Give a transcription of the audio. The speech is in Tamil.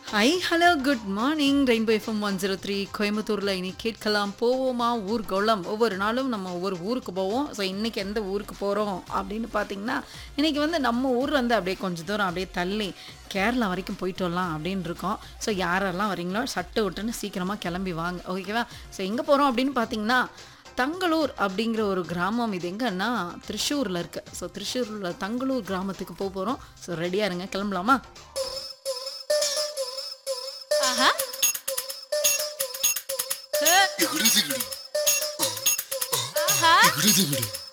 ஐ hello good morning rainbow FM one zero three கோயம்புத்தூரில் இனி கேட்கலாம் போவோமா ஊர்கோளம் ஒவ்வொரு நாளும் நம்ம ஒவ்வொரு ஊருக்கு போவோம் ஸோ இன்றைக்கி எந்த ஊருக்கு போகிறோம் அப்படின்னு பார்த்தீங்கன்னா இன்றைக்கி வந்து நம்ம ஊர் வந்து அப்படியே கொஞ்சம் தூரம் அப்படியே தள்ளி கேரளா வரைக்கும் போயிட்டு வரலாம் அப்படின்னு இருக்கோம் ஸோ யாரெல்லாம் வரீங்களோ சட்டு விட்டுன்னு சீக்கிரமாக கிளம்பி வாங்க ஓகேவா ஸோ எங்கே போகிறோம் அப்படின்னு பார்த்தீங்கன்னா தங்களூர் அப்படிங்கிற ஒரு கிராமம் இது எங்கன்னா திருஷூரில் இருக்குது ஸோ திருஷூரில் தங்களூர் கிராமத்துக்கு போக போகிறோம் ஸோ ரெடியாக இருங்க கிளம்பலாமா ஆஹா எகுடு திகுடு ஆஹா எகுடு திகுடு